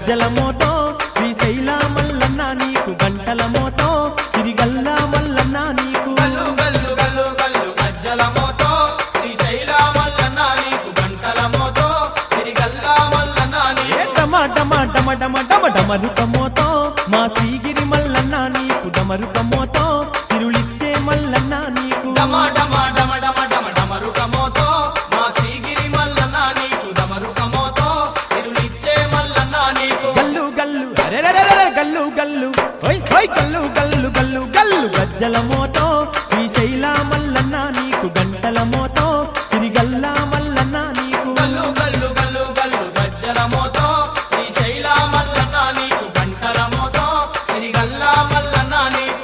గజ్జల మోతో శ్రీశైల మల్లన్న నీకు గంటల మోతో తిరిగల్ల మల్లన్న నీకు గల్లు గల్లు గల్లు గల్లు గజ్జల మోతో శ్రీశైల మల్లన్న నీకు గంటల మోతో సిరిగల్ల మల్లన్న ఏ నీకు డమ డమ డమ డమ డమ డమరుక మోతో మా శ్రీగిరి మల్లన్న నీకు డమరుక మోతో తిరులిచ్చే మల్లన్న నీకు డమ డమ డమ డమ డమ డమరుక మోతో మా శ్రీగిరి మల్లన్న నీకు డమరుక మోతో సిరులిచ్చే మల్లన్న నీకు గల్లు గల్లు అరెరెరెరె గల్లు గల్లు ఓయ్ ఓయ్ గల్లు గల్లు గల్లు గల్లు గజ్జల మోతో శ్రీశైల మల్లన్న నీకు గంటల మోతో తిరిగల్ల మల్లన్న నీకు గల్లు గల్లు గల్లు గల్లు గజ్జల మోతో శ్రీశైల మల్లన్న నీకు గంటల మోతో సిరిగల్ల మల్లన్న నీకు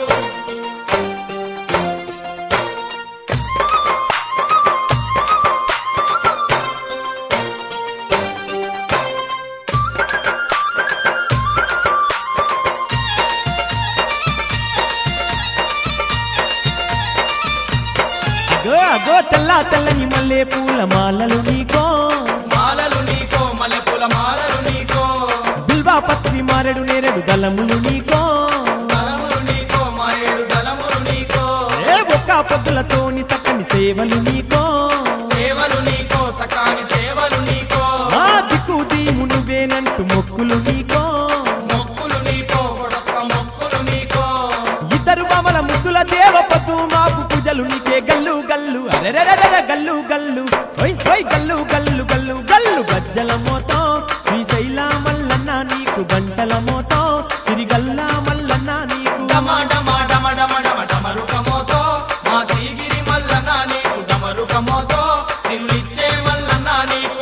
అగో అగో తెల్ల తెల్లని మల్లె పూల మాలలు నీకో మాలలు నీకో మల్లెపూల మాలలు నీకో బిల్వా పత్రి మారెడు నేరెడు దళములు నీకో దళములు నీకో మారేడు దళములు నీకో ఏ ఒక్క పొద్దులతోని సక్కని సేవలు నీకో సేవలు నీకో సకాని సేవలు నీకో ఆ దిక్కు దీము నువ్వేనంటూ మొక్కులు నీకో మొక్కులు నీకో కొడొక్క మొక్కులు నీకో ఇద్దరు బామల ముద్దుల దేవపతు మాకు పూజలు నీకే గల్లు గల్లు అరెరెరెరె గల్లు గల్లు ఓయ్ ఓయ్ గల్లు గల్లు గల్లు గల్లు గజ్జల మోతో శ్రీశైల మల్లన్న నీకు గంటల మోతో తిరిగల్ల మల్లన్న నీకు డమ డమ డమ డమ డమ డమరుక మోతో మా శ్రీగిరి మల్లన్న నీకు డమరుక మోతో సిరులిచ్చే మల్లన్న నీకు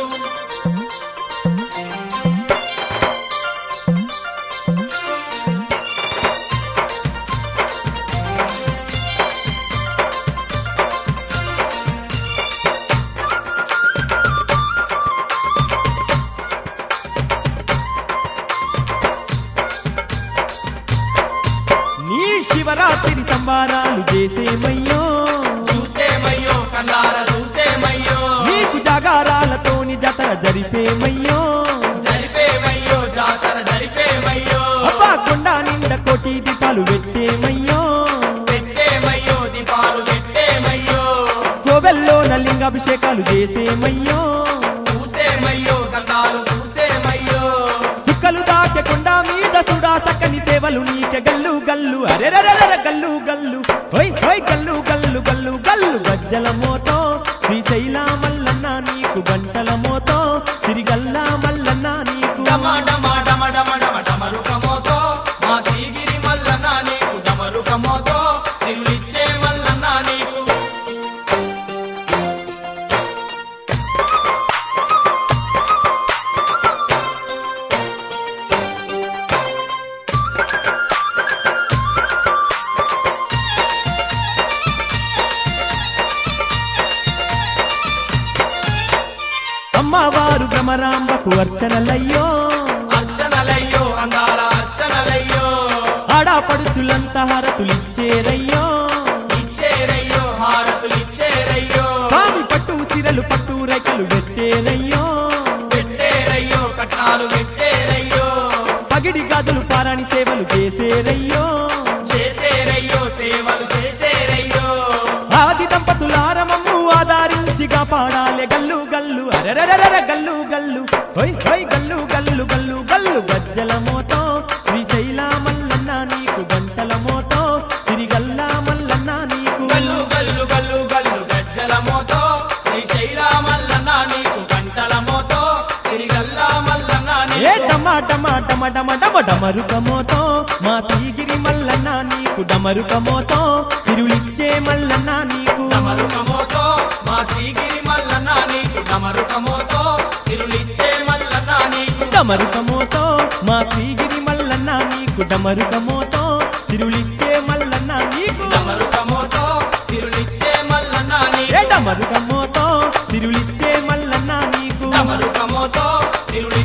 నీ శివరాత్రి సంబారాలు చేసేమయ్యో చూసేమయ్యో కన్నార చూసేమయ్యో నీకు జాగారాలతోని జతర జరిపేమయ్యో జరిపేమయ్యో జాతర జరిపేమయ్యో అబ్బా కొండ నిండ కోటి దీపాలు పెట్టేమయ్యో పెట్టేమయ్యో దీపాలు పెట్టేమయ్యో కోవెల్లో నలింగాభిషేకాలు చేసేమయ్యో చూసేమయ్యో గంధాలు చూసేమయ్యో సుక్కలు దాకే కొండ మీద సుడా సక్కని సేవలు నీకే గల్లు గల్లు అరెరెరెర గల్లు గల్లు ఓయ్ ఓయ్ గల్లు గల్లు గల్లు గల్లు గజ్జల మోతో శ్రీశైల మల్లన్న నీకు గంటల మోతో తిరిగల్ల మల్లన్న నీకు డమ డమ డమ డమ డమ డమరుక మోతో మా శ్రీగిరి మల్లన్న నీకు డమరుక మోతో సిరులిచ్చే మల్లన్న నీకు అమ్మవారు భ్రమరాంబకు అర్చనలయ్యో అర్చనలయ్యో అందాల అర్చనలయ్యో ఆడాపడుచులంత హరతులిచ్చేరయ్యో ఇచ్చేరయ్యో హారతులు ఇచ్చేరయ్యో స్వామి పట్టు సిరలు పట్టు రేఖలు పెట్టేరయ్యో పెట్టేరయ్యో కట్నాలు పెట్టేరయ్యో పగిడి గాజులు పారాణి సేవలు చేసేరయ్యో చేసేరయ్యో సేవలు చేసేరయ్యో ఆది దంపతులారమమ్ము ఆధారించి కాపాడాలే గల్లు గల్లు అరెరెరెర గల్లు గల్లు హొయ్ హొయ్ గల్లు గల్లు గల్లు గల్లు గజ్జల మోతో శ్రీశైల మల్లన్న నీకు గంటల మోతో తిరిగల్ల మల్లన్న నీకు గల్లు గల్లు గల్లు గల్లు గజ్జల మోతో శ్రీశైల మల్లన్న నీకు గంటల మోతో సిరిగల్ల మల్లన్న ఏ నీకు డమ డమ డమ డమ డమ డమరుక మోతో మా శ్రీగిరి మల్లన్న నీకు డమరుక మోతో తిరులిచ్చే మల్లన్న నీకు డమరుక మోతో మా శ్రీగిరి మల్లన్న నీకు డమరుక మోతో సిరులిచ్చే మల్లన్న నీకు డమరుక మోతో మా శ్రీగిరి మల్లన్న నీకు డమరుక మోతో తిరులిచ్చే మల్లన్న నీకు డమరుక మోతో సిరులిచ్చే మల్లన్న ఏ నీకు డమరుక మోతో తిరులిచ్చే మల్లన్న నీకు డమరుక మోతో సిరులి